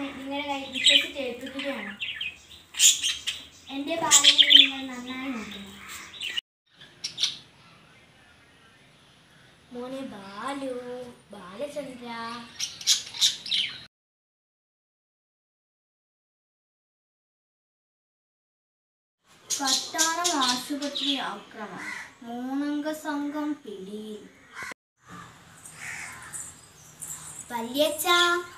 നിങ്ങളുടെ കയ്യിൽ വിശ്വസിച്ച് ഏൽപ്പിക്കുകയാണ് എൻ്റെ ബാലനെ നിങ്ങൾ നന്നായി നോക്കണം മോനെ ബാലു ബാലചന്ദ്ര കട്ടാളം ആശുപത്രി ആക്രമണം മൂന്നംഗ സംഘം പിടിയിൽ വല്യച്ഛ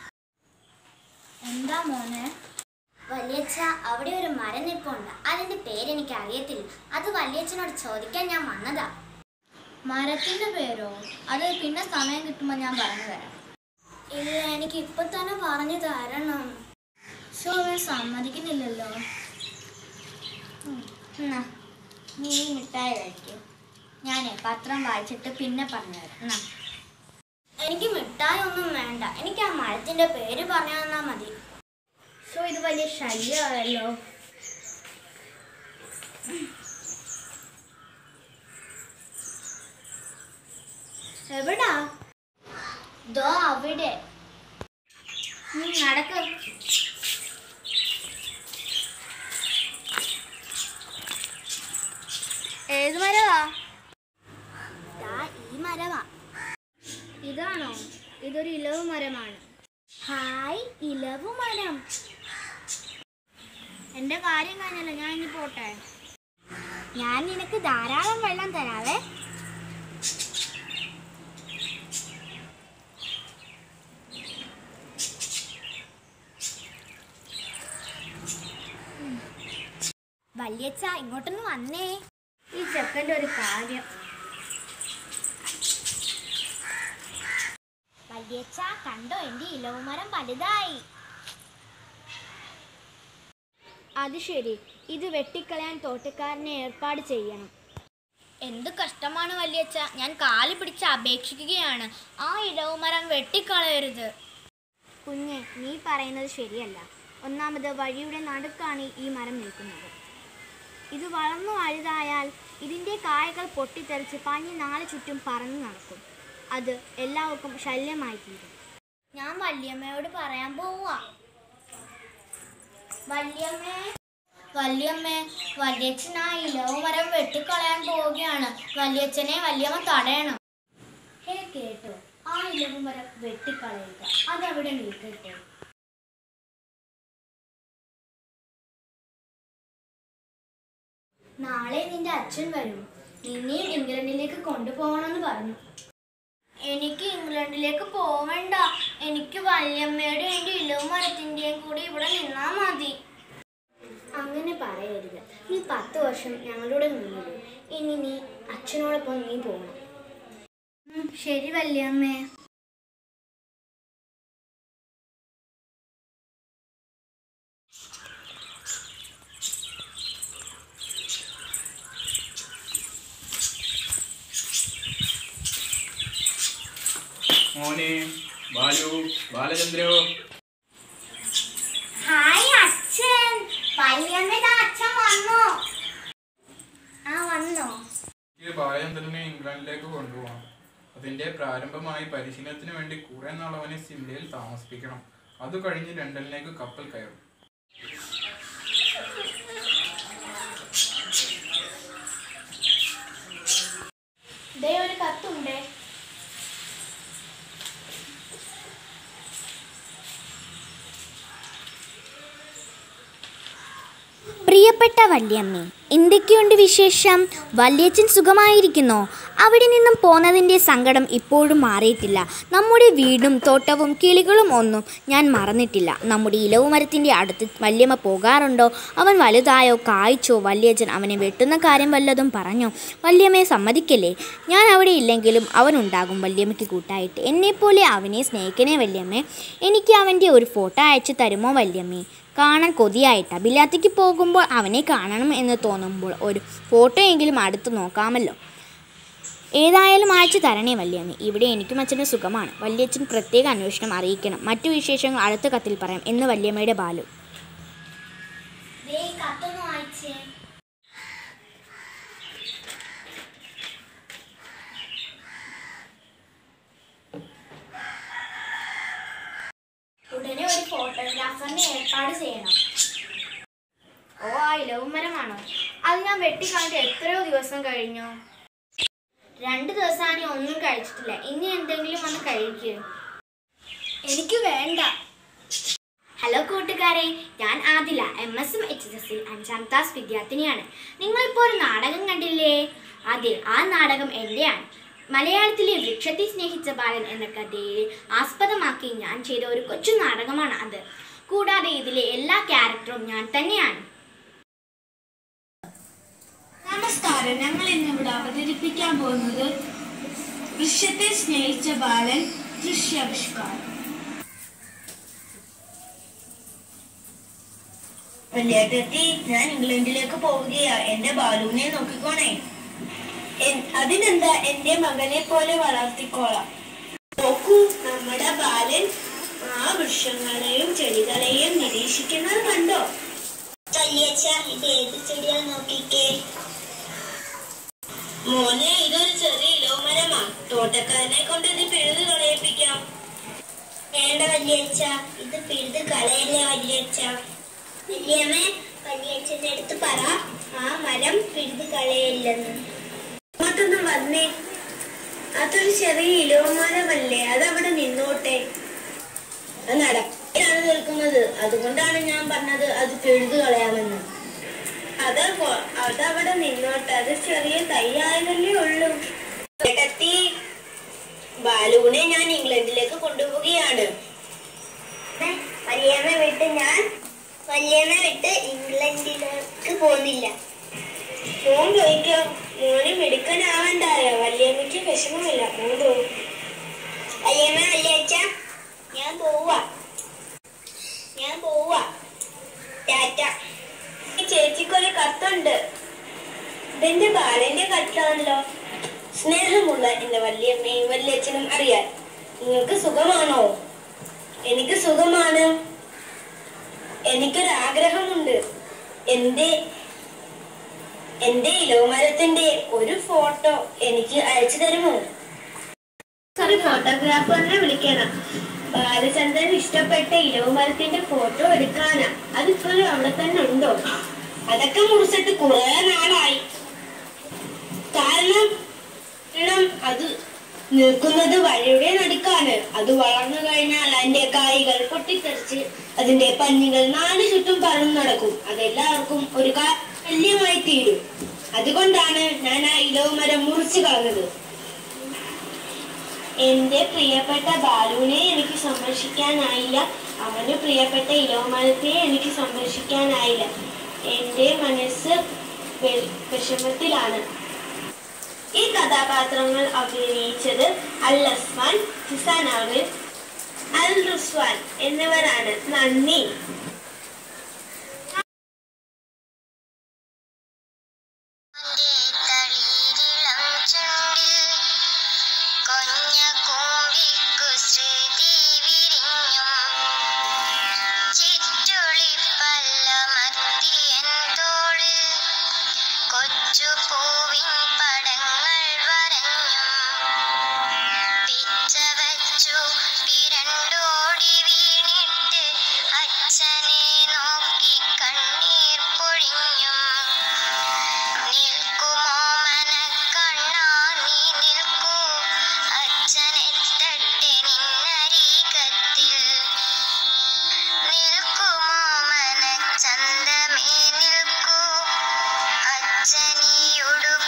എന്താ മോനെ വല്യച്ഛ അവിടെ ഒരു മരം നിൽപ്പുണ്ട് അതിന്റെ പേരെനിക്ക് അറിയത്തില്ല അത് വല്യച്ഛനോട് ചോദിക്കാൻ ഞാൻ വന്നതാ മരത്തിന്റെ പേരോ അത് പിന്നെ സമയം കിട്ടുമ്പോൾ ഞാൻ പറഞ്ഞു തരാം ഇല്ല എനിക്ക് ഇപ്പൊ തന്നെ പറഞ്ഞു തരണം ഷോ അവൻ സമ്മതിക്കുന്നില്ലല്ലോ ഉം, എന്നാ, നീ ഈ മിഠായി കഴിക്കൂ ഞാനേ പത്രം വായിച്ചിട്ട് പിന്നെ പറഞ്ഞു തരാം എന്നാ. എനിക്ക് മിഠായി ഒന്നും വേണ്ട എനിക്ക് ആ മരത്തിന്റെ പേര് പറഞ്ഞു തന്നാ മതി ഷോ ഇത് വലിയ ശല്യമായല്ലോ എവിടാ ദോ അവിടെ നീ നടക്ക ഏത് മരവാ ദാ ഈ മരവാ ഇതാണോ ഇതൊരു ഇലവ് മരമാണ് ഹായ് ഇലവു മരം എന്റെ കാര്യം കഴിഞ്ഞല്ലോ ഞാൻ ഇനി പോട്ടെ ഞാൻ നിനക്ക് ധാരാളം വെള്ളം തരാവേ വല്യച്ഛ ഇങ്ങോട്ടൊന്ന് വന്നേ ഈ ചെക്കൻ്റെ ഒരു കാര്യം വല്യച്ഛ കണ്ടോ എന്റെ ഇലവുമരം വലുതായി അത് ശരി ഇത് വെട്ടിക്കളയാൻ തോട്ടക്കാരനെ ഏർപ്പാട് ചെയ്യണം എന്ത് കഷ്ടമാണ് വല്യച്ഛ ഞാൻ കാലി പിടിച്ച് അപേക്ഷിക്കുകയാണ് ആ ഇലവുമരം വെട്ടിക്കളയരുത് കുഞ്ഞെ നീ പറയുന്നത് ശരിയല്ല ഒന്നാമത് വഴിയുടെ നടുക്കാണ് ഈ മരം നിൽക്കുന്നത് ഇത് വളർന്നു വലുതായാൽ ഇതിൻ്റെ കായകൾ പൊട്ടിത്തെറിച്ച് പഞ്ഞി നാല് ചുറ്റും പറന്നു നടക്കും അത് എല്ലാവർക്കും ശല്യമായി തീരും ഞാൻ വല്യമ്മയോട് പറയാൻ പോവാ വല്യമ്മേ വല്യമ്മേ വല്യച്ഛൻ ആ ഇലവ് മരം വെട്ടിക്കളയാൻ പോവുകയാണ് വല്യച്ഛനെ വല്യമ്മ തടയണം ഹേ കേട്ടോ ആ ഇലവ് മരം വെട്ടിക്കളയുക അതവിടെ നിൽക്കട്ടെ നാളെ നിന്റെ അച്ഛൻ വരും നിന്നെയും ഇംഗ്ലണ്ടിലേക്ക് കൊണ്ടുപോകണമെന്ന് പറഞ്ഞു എനിക്ക് ഇംഗ്ലണ്ടിലേക്ക് പോവണ്ട എനിക്ക് വല്യമ്മയുടെ എൻ്റെ ഇലവ് മരത്തിൻ്റെയും കൂടി ഇവിടെ നിന്നാ മതി അങ്ങനെ പറയരുത് നീ പത്ത് വർഷം ഞങ്ങളുടെ നിന്നില്ലേ ഇനി നീ അച്ഛനോടൊപ്പം നീ പോകണം ശരി വല്യമ്മേ മോനെ ബാലു ബാലചന്ദ്രോ ഹായ് അച്ഛൻ വല്യമ്മയുടെ അച്ഛൻ വന്നു ആ വന്നോ ഈ ബാലചന്ദ്രനെ ഇംഗ്ലണ്ടിലേക്ക് കൊണ്ടുപോകണം അതിന്റെ പ്രാരംഭമായി പരിശീലനത്തിന് വേണ്ടി കുറെ നാൾ അവനെ സിംലയിൽ താമസിപ്പിക്കണം അത് കഴിഞ്ഞ് ലണ്ടനിലേക്ക് കപ്പൽ കയറും ദേ ഒരു കത്തുണ്ടേ പ്രിയപ്പെട്ട വല്യമ്മേ എന്തൊക്കെയുണ്ട് വിശേഷം വല്യച്ഛൻ സുഖമായിരിക്കുന്നോ അവിടെ നിന്നും പോന്നതിൻ്റെ സങ്കടം ഇപ്പോഴും മാറിയിട്ടില്ല നമ്മുടെ വീടും തോട്ടവും കിളികളും ഒന്നും ഞാൻ മറന്നിട്ടില്ല നമ്മുടെ ഇലവുമരത്തിൻ്റെ അടുത്ത് വല്യമ്മ പോകാറുണ്ടോ അവൻ വലുതായോ കായ്ച്ചോ വല്യച്ഛൻ അവനെ വെട്ടുന്ന കാര്യം വല്ലതും പറഞ്ഞോ വല്യമ്മയെ സമ്മതിക്കല്ലേ ഞാൻ അവിടെ ഇല്ലെങ്കിലും അവൻ ഉണ്ടാകും വല്യമ്മയ്ക്ക് കൂട്ടായിട്ട് എന്നെപ്പോലെ അവനെ സ്നേഹിക്കണേ വല്യമ്മേ എനിക്ക് അവൻ്റെ ഒരു ഫോട്ടോ അയച്ചു തരുമോ വല്യമ്മേ കാണാൻ കൊതിയായിട്ടാ ബിലാത്തിക്ക് പോകുമ്പോൾ അവനെ കാണണം എന്ന് തോന്നുമ്പോൾ ഒരു ഫോട്ടോ എങ്കിലും അടുത്ത് നോക്കാമല്ലോ ഏതായാലും അയച്ചു തരണേ വല്യമ്മ ഇവിടെ എനിക്കും അച്ഛനും സുഖമാണ് വല്യച്ഛൻ പ്രത്യേക അന്വേഷണം അറിയിക്കണം മറ്റു വിശേഷങ്ങൾ അടുത്ത കത്തിൽ പറയാം എന്ന് വല്യമ്മയുടെ ബാലു ഉടനെ ഒരു ഫോട്ടോഗ്രാഫർ ചെയ്യണം ഓ ആ ഇലവ് മരമാണോ അത് ഞാൻ വെട്ടിക്കളഞ്ഞിട്ട് എത്രയോ ദിവസം കഴിഞ്ഞു രണ്ട് ദിവസമാണ് ഒന്നും കഴിച്ചിട്ടില്ല ഇനി എന്തെങ്കിലും ഒന്ന് കഴിക്കൂ എനിക്ക് വേണ്ട ഹലോ കൂട്ടുകാരെ ഞാൻ Adila M S M H S എസിൽ അഞ്ചാം ക്ലാസ് വിദ്യാർത്ഥിനിയാണ് നിങ്ങളിപ്പോൾ ഒരു നാടകം കണ്ടില്ലേ അതെ ആ നാടകം എൻ്റെയാണ് മലയാളത്തിലെ വൃക്ഷത്തെ സ്നേഹിച്ച ബാലൻ എന്ന കഥയെ ആസ്പദമാക്കി ഞാൻ ചെയ്ത ഒരു കൊച്ചു നാടകമാണ് അത് കൂടാതെ ഇതിലെ എല്ലാ ക്യാരക്ടറും ഞാൻ തന്നെയാണ് നമസ്കാരം ഞങ്ങൾ ഇന്നിവിടെ അവതരിപ്പിക്കാൻ പോകുന്നത് വൃക്ഷത്തെ സ്നേഹിച്ച ബാലൻ ദൃശ്യാവിഷ്കാരം വലിയേട്ടത്തി ഞാൻ ഇംഗ്ലണ്ടിലേക്ക് പോവുകയാ എന്റെ ബാലുവിനെ നോക്കിക്കോണേ എൻ- അതിനെന്താ എന്റെ മകനെ പോലെ വളർത്തിക്കോളാം നോക്കൂ നമ്മുടെ ബാലൻ ആ വൃക്ഷങ്ങളെയും ചെടികളെയും നിരീക്ഷിക്കുന്നത് കണ്ടോ കല്യച്ച ഇത് ഏത് ചെടിയാ നോക്കിക്കേ മോനെ ഇതൊരു ചെറിയ ഇലവുമരമാ തോട്ടക്കാരനെ കൊണ്ട് ഇത് പിഴുത് കളയിപ്പിക്കാം വേണ്ട വല്യച്ഛ ഇത് പിഴുത് കളയല്ലേ വല്യച്ഛ വല്യമ്മേ വല്യച്ഛന്റെ അടുത്ത് പറ ആ മരം പിഴുത് കളയില്ലെന്ന് അങ്ങോട്ടൊന്ന് വന്നേ അതൊരു ചെറിയ ഇലവുമരമല്ലേ അതവിടെ നിന്നോട്ടെ അത് നടക്കാണ് നിൽക്കുന്നത് അതുകൊണ്ടാണ് ഞാൻ പറഞ്ഞത് അത് പിഴുതു കളയാമെന്ന് അത് കൊ- അതവിടെ നിന്നോട്ടെ അത് ചെറിയ തൈയായതല്ലേ ഉള്ളൂ ഏട്ടത്തി ബാലുവിനെ ഞാൻ ഇംഗ്ലണ്ടിലേക്ക് കൊണ്ടുപോവുകയാണ് വല്യമ്മ വിട്ട് ഞാൻ വല്യമ്മ വിട്ട് ഇംഗ്ലണ്ടിലേക്ക് പോകുന്നില്ല മോൻ ചോദിക്കോ മോന് മിടുക്കനാവണ്ടായോ വല്യമ്മയ്ക്ക് വിഷമമില്ല മോൻ പോകും വല്യമ്മ വല്യച്ഛ ഞാൻ പോവാ ഞാൻ പോവാ ടാറ്റ ഈ ചേച്ചിക്കൊരു കത്തുണ്ട് ഇതെന്റെ ബാലന്റെ കത്താണല്ലോ സ്നേഹമുള്ള എന്റെ വല്യമ്മയും വല്യച്ഛനും അറിയാൻ നിങ്ങൾക്ക് സുഖമാണോ എനിക്ക് സുഖമാണ് എനിക്കൊരു ആഗ്രഹമുണ്ട് എന്റെ എന്റെ ഇലവുമരത്തിന്റെ ഒരു ഫോട്ടോ എനിക്ക് അയച്ചു തരുമോ ഒരു ഫോട്ടോഗ്രാഫറിനെ വിളിക്കണം ബാലചന്ദ്രൻ ഇഷ്ടപ്പെട്ട ഇലവുമരത്തിന്റെ ഫോട്ടോ എടുക്കാനാ അതിപ്പോഴും അവിടെ തന്നെ ഉണ്ടോ അതൊക്കെ മുറിച്ചിട്ട് കുറെ നാളായി കാരണം കാരണം അത് നിൽക്കുന്നത് വഴിയുടെ നടുക്കാണ് അത് വളർന്നു കഴിഞ്ഞാൽ അതിന്റെ കായ്കൾ പൊട്ടിത്തെറിച്ച് അതിന്റെ പഞ്ഞികൾ നാല് ചുറ്റും പറന്നു നടക്കും അതെല്ലാവർക്കും ഒരു ശല്യമായി തീരും അതുകൊണ്ടാണ് ഞാൻ ആ ഇലവ് മരം മുറിച്ചു കളഞ്ഞത് എന്റെ പ്രിയപ്പെട്ട ബാലുവിനെ എനിക്ക് സംരക്ഷിക്കാനായില്ല അവന് പ്രിയപ്പെട്ട ഇലവുമരത്തെ എനിക്ക് സംരക്ഷിക്കാനായില്ല എന്റെ മനസ്സ് വെ- വിഷമത്തിലാണ് ഈ കഥാപാത്രങ്ങൾ അഭിനയിച്ചത് അൽ അസ്മാൻ ഹിസാനാവിൻ അൽ റുസ്വാൻ എന്നിവരാണ് നന്ദി തളിരിളം ചുണ്ടിൽ കൊഞ്ഞ കൂമ്പിക്കു ശ്രുതി വിരിഞ്ഞും ചിറ്റുളിപ്പല്ലമർത്തിയൻ തോളിൽ കൊച്ചു പൂവിൻ പടങ്ങൾ വരഞ്ഞും പിച്ച വച്ചു പിരണ്ടോടി വീണിട്ട് അച്ഛനെ നോക്കി കണ്ണീർ പൊഴിഞ്ഞും നിൽക്കുമോ മനക്കണ്ണാ നീ നിൽക്കൂ അച്ഛനെത്തട്ടെ നിന്നരീകത്തിൽ നിൽക്കുമോ മനച്ചന്തമേ നിൽക്കൂ അച്ഛനീയുടു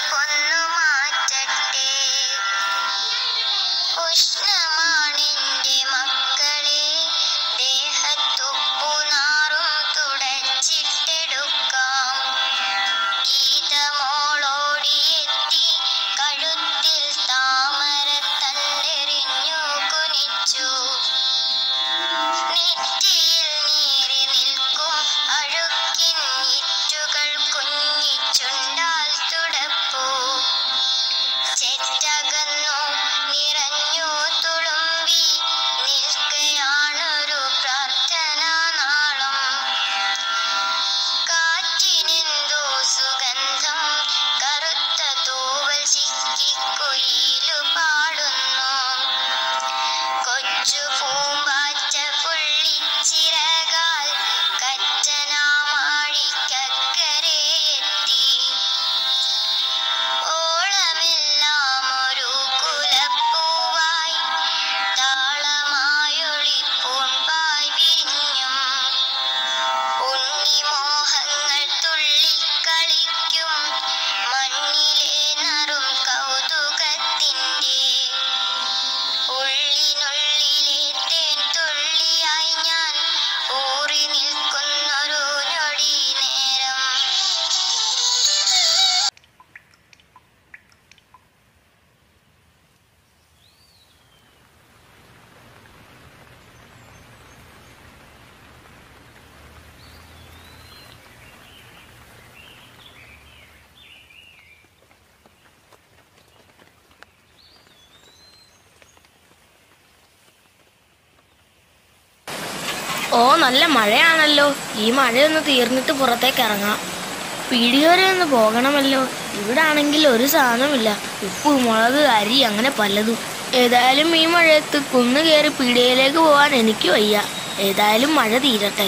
ഓ നല്ല മഴയാണല്ലോ ഈ മഴയൊന്ന് തീർന്നിട്ട് പുറത്തേക്ക് ഇറങ്ങാം പീടിക വരെ ഒന്ന് പോകണമല്ലോ ഇവിടെ ആണെങ്കിൽ ഒരു സാധനമില്ല ഉപ്പ് മുളക് അരി അങ്ങനെ പലതും ഏതായാലും ഈ മഴയത്ത് കുന്നു കയറി പീടികയിലേക്ക് പോകാൻ എനിക്ക് വയ്യ ഏതായാലും മഴ തീരട്ടെ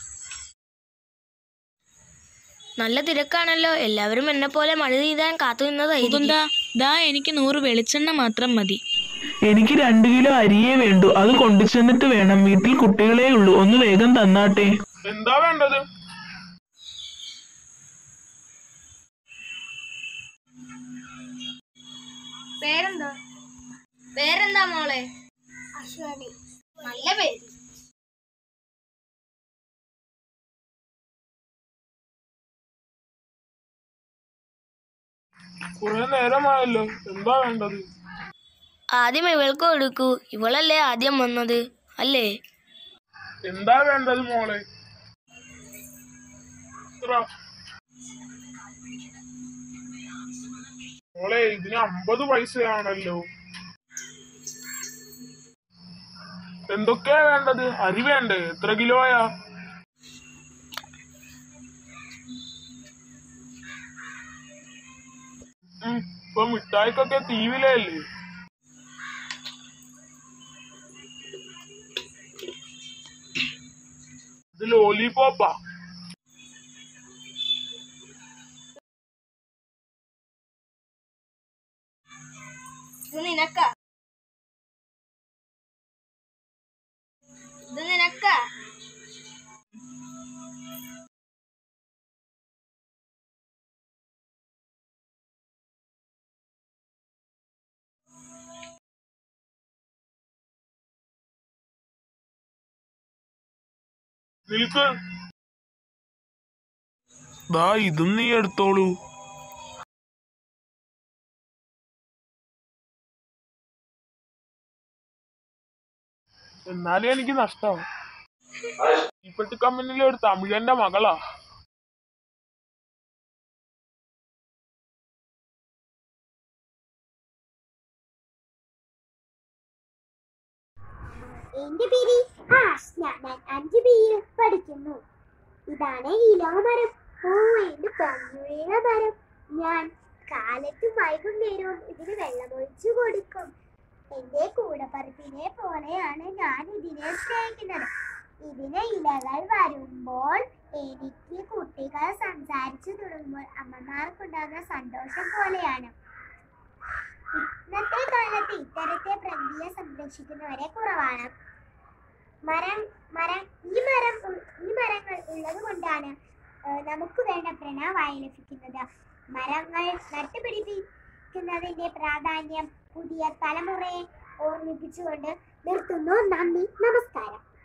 നല്ല തിരക്കാണല്ലോ എല്ലാവരും എന്നെ പോലെ മഴ തീരാൻ കാത്തു നിന്നതായിരിക്കും ദാ എനിക്ക് നൂറ് വെളിച്ചെണ്ണ മാത്രം മതി എനിക്ക് രണ്ടു കിലോ അരിയേ വേണ്ടു അത് കൊണ്ടുചെന്നിട്ട് വേണം വീട്ടിൽ കുട്ടികളേ ഉള്ളൂ ഒന്ന് വേഗം തന്നാട്ടെ എന്താ വേണ്ടത് പേരെന്താ പേരെന്താ മോളെ നല്ല പേര് കുറെ നേരമായല്ലോ എന്താ വേണ്ടത് ആദ്യം ഇവൾക്ക് കൊടുക്കൂ ഇവളല്ലേ ആദ്യം വന്നത് അല്ലേ എന്താ വേണ്ടത് മോളെ ഇത്ര. മോളെ ഇതിന് അമ്പത് പൈസയാണല്ലോ എന്തൊക്കെയാ വേണ്ടത് അരി വേണ്ടേ എത്ര കിലോയാ ഉം, ഇപ്പൊ മിഠായിക്കൊക്കെ തീവിലല്ലേ ഇത് ലോലിപോപ്പാ ഇത് നിനക്ക ഇത് നിനക്ക നിൽക്ക് ദാ ഇതും നീ എടുത്തോളൂ എന്നാലും എനിക്ക് നഷ്ടം ഇപ്പോഴത്തെ കമ്പനിയിലെ ഒരു തമിഴന്റെ മകളാ എന്റെ പേര് ആഷ്ന ഞാൻ അഞ്ച് പേര് പഠിക്കുന്നു ഇതാണ് ഇലോ മരം ഓ എന്റെ പഞ്ഞുവേല മരം ഞാൻ കാലത്തും വൈകുന്നേരവും ഇതിന് വെള്ളമൊഴിച്ചു കൊടുക്കും എന്റെ കൂടപ്പറപ്പിനെ പോലെയാണ് ഞാൻ ഇതിനെ സ്നേഹിക്കുന്നത് ഇതിന് ഇലകൾ വരുമ്പോൾ എനിക്ക് കുട്ടികൾ സംസാരിച്ചു തുടങ്ങുമ്പോൾ അമ്മമാർക്കുണ്ടാകുന്ന സന്തോഷം പോലെയാണ് ഇന്നത്തെ കാലത്ത് ഇത്തരത്തെ പ്രകൃതിയെ സംരക്ഷിക്കുന്നവരെ കുറവാണ് മരം മരം ഈ മരം ഉൾ- ഈ മരങ്ങൾ ഉള്ളത് കൊണ്ടാണ് ഏഹ്, നമുക്ക് വേണ്ട പ്രണവായി ലഭിക്കുന്നത് മരങ്ങൾ നട്ടുപിടിപ്പിക്കുന്നതിന്റെ പ്രാധാന്യം പുതിയ തലമുറയെ ഓർമ്മിപ്പിച്ചുകൊണ്ട് നിർത്തുന്നു നന്ദി നമസ്കാരം